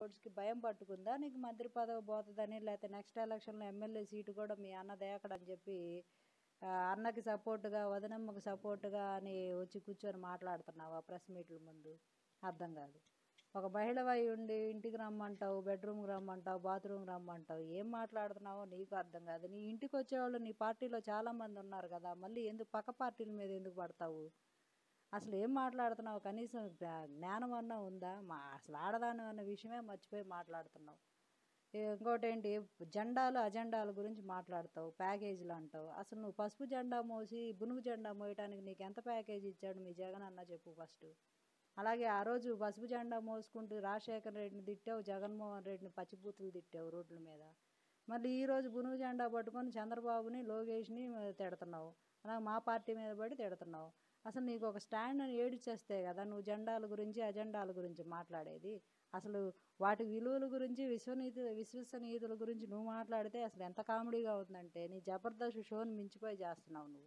ఓట్స్కి భయం పట్టుకుందా నీకు మంత్రి పదవి పోతుందని లేకపోతే నెక్స్ట్ ఎలక్షన్లో ఎమ్మెల్యే సీటు కూడా మీ అన్న దేకడని చెప్పి ఆ, అన్నకి సపోర్టుగా వదనమ్మకి సపోర్టుగా అని వచ్చి కూర్చొని మాట్లాడుతున్నావా ప్రెస్ మీట్ల ముందు అర్థం కాదు ఒక మహిళవై ఉండి ఇంటికి రమ్మంటావు బెడ్రూమ్కి రమ్మంటావు బాత్రూమ్కి రమ్మంటావు ఏం మాట్లాడుతున్నావో నీకు అర్థం కాదు నీ ఇంటికి వచ్చేవాళ్ళు నీ పార్టీలో చాలామంది ఉన్నారు కదా మళ్ళీ ఎందుకు పక్క పార్టీల మీద ఎందుకు పడతావు అసలు ఏం మాట్లాడుతున్నావు కనీసం జ్ఞా- జ్ఞానం అన్నా ఉందా మా అసలు ఆడదానం అన్న విషయమే మర్చిపోయి మాట్లాడుతున్నావు ఇంకోటి ఏంటి జెండాలు అజెండాల గురించి మాట్లాడతావు ప్యాకేజీలు అంటావు అసలు నువ్వు పసుపు జెండా మోసి బునుగు జెండా మోయటానికి నీకు ఎంత ప్యాకేజీ ఇచ్చాడు మీ జగన్ అన్న చెప్పు ఫస్ట్ అలాగే ఆ రోజు పసుపు జెండా మోసుకుంటూ రాజశేఖర రెడ్డిని తిట్టావు జగన్మోహన్ రెడ్డిని పచ్చిబూతులు తిట్టావు రోడ్ల మీద మళ్ళీ ఈ రోజు బునుగు జెండా పట్టుకొని చంద్రబాబుని లోకేష్ని తిడుతున్నావు అలాగే మా పార్టీ మీద పడి తిడుతున్నావు అసలు నీకు ఒక స్టాండ్ అని ఏడిచేస్తే కదా నువ్వు జెండాల గురించి అజెండాల గురించి మాట్లాడేది అసలు వాటి విలువల గురించి విశ్వనీతి విశ్వసనీయతల గురించి నువ్వు మాట్లాడితే అసలు ఎంత కామెడీగా ఉందంటే నీ జబర్దస్త్ షోని మించిపోయి చేస్తున్నావు నువ్వు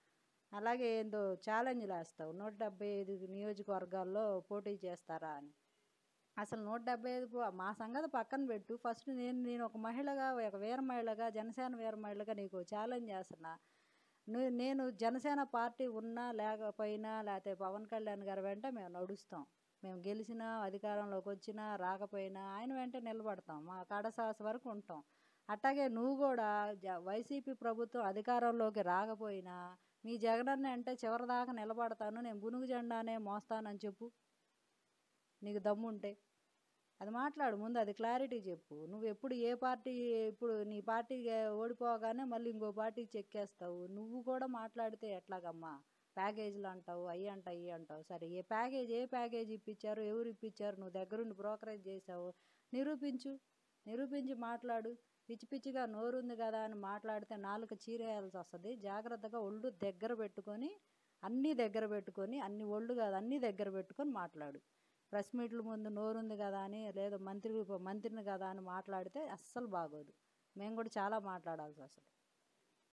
అలాగే ఏందో ఛాలెంజ్లు వేస్తావు నూట డెబ్బై ఐదు నియోజకవర్గాల్లో పోటీ చేస్తారా అని అసలు నూట డెబ్బై ఐదు పో- మా సంగతి పక్కన పెట్టు ఫస్ట్ నేను నేను ఒక మహిళగా ఒక వీర మహిళగా జనసేన వీర మహిళగా నీకు ఛాలెంజ్ చేస్తున్నా ను- నేను జనసేన పార్టీ ఉన్నా లేకపోయినా లేకపోతే పవన్ కళ్యాణ్ గారి వెంట మేము నడుస్తాం మేము గెలిచినా అధికారంలోకి వచ్చినా రాకపోయినా ఆయన వెంట నిలబడతాం మా కడసాస వరకు ఉంటాం అట్టాగే నువ్వు కూడా జ- వైసీపీ ప్రభుత్వం అధికారంలోకి రాకపోయినా మీ జగనన్న అంటే చివరిదాకా నిలబడతాను నేను గునుగు జెండానే మోస్తానని చెప్పు నీకు దమ్ముంటే అది మాట్లాడు ముందు అది క్లారిటీ చెప్పు నువ్వు ఎప్పుడు ఏ పార్టీ ఇప్పుడు నీ పార్టీ ఓడిపోగానే మళ్ళీ ఇంకో పార్టీకి చెక్కేస్తావు నువ్వు కూడా మాట్లాడితే ఎట్లాగమ్మా ప్యాకేజీలు అంటావు అయ్యి అంట అయ్యి అంటావు సరే ఏ ప్యాకేజ్ ఏ ప్యాకేజ్ ఇప్పించారు ఎవరు ఇప్పించారు నువ్వు దగ్గరుండి బ్రోకరేజ్ చేసావు నిరూపించు నిరూపించి మాట్లాడు పిచ్చి పిచ్చిగా నోరుంది కదా అని మాట్లాడితే నాలుక చీరేయాల్సి వస్తుంది జాగ్రత్తగా ఒళ్ళు దగ్గర పెట్టుకొని అన్నీ దగ్గర పెట్టుకొని అన్ని ఒళ్ళు కాదు అన్నీ దగ్గర పెట్టుకొని మాట్లాడు ప్రెస్ మీట్ల ముందు నోరుంది కదా అని లేదా మంత్రి మంత్రిని కదా అని మాట్లాడితే అస్సలు బాగోదు మేము కూడా చాలా మాట్లాడాల్సి వస్తుంది